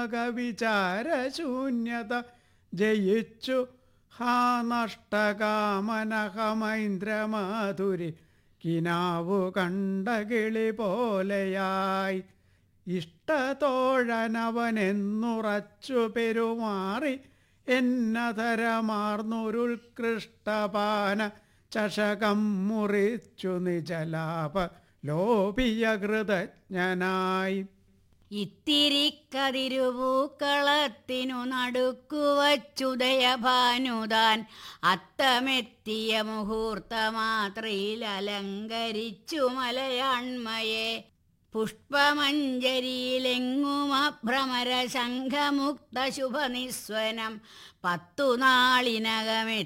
വിചാരശൂന്യത ജയിച്ചു ഹാ നഷ്ടകാമനഹമൈന്ദ്രമാധുരി കിനാവു കണ്ട കിളി പോലെയായി ഇഷ്ടതോഴനവനെന്നുറച്ചു പെരുമാറി എന്നധരമാർന്നൊരുത്കൃഷ്ടപാന ചഷകം മുറിച്ചു നിജലാപ ലോപിയ കൃതജ്ഞനായി ഇത്തിരി കതിരുപൂക്കളത്തിനു നടുക്കുവച്ചുദയഭാനുതാൻ അത്തമെത്തിയ മുഹൂർത്തമാത്രയിൽ അലങ്കരിച്ചു മലയാൺമയെ പുഷ്പമഞ്ജരിയിലെങ്ങുമഭ്രമര ശംഖമുക്ത ശുഭനിസ്വനം പത്തു നാളിനകമെ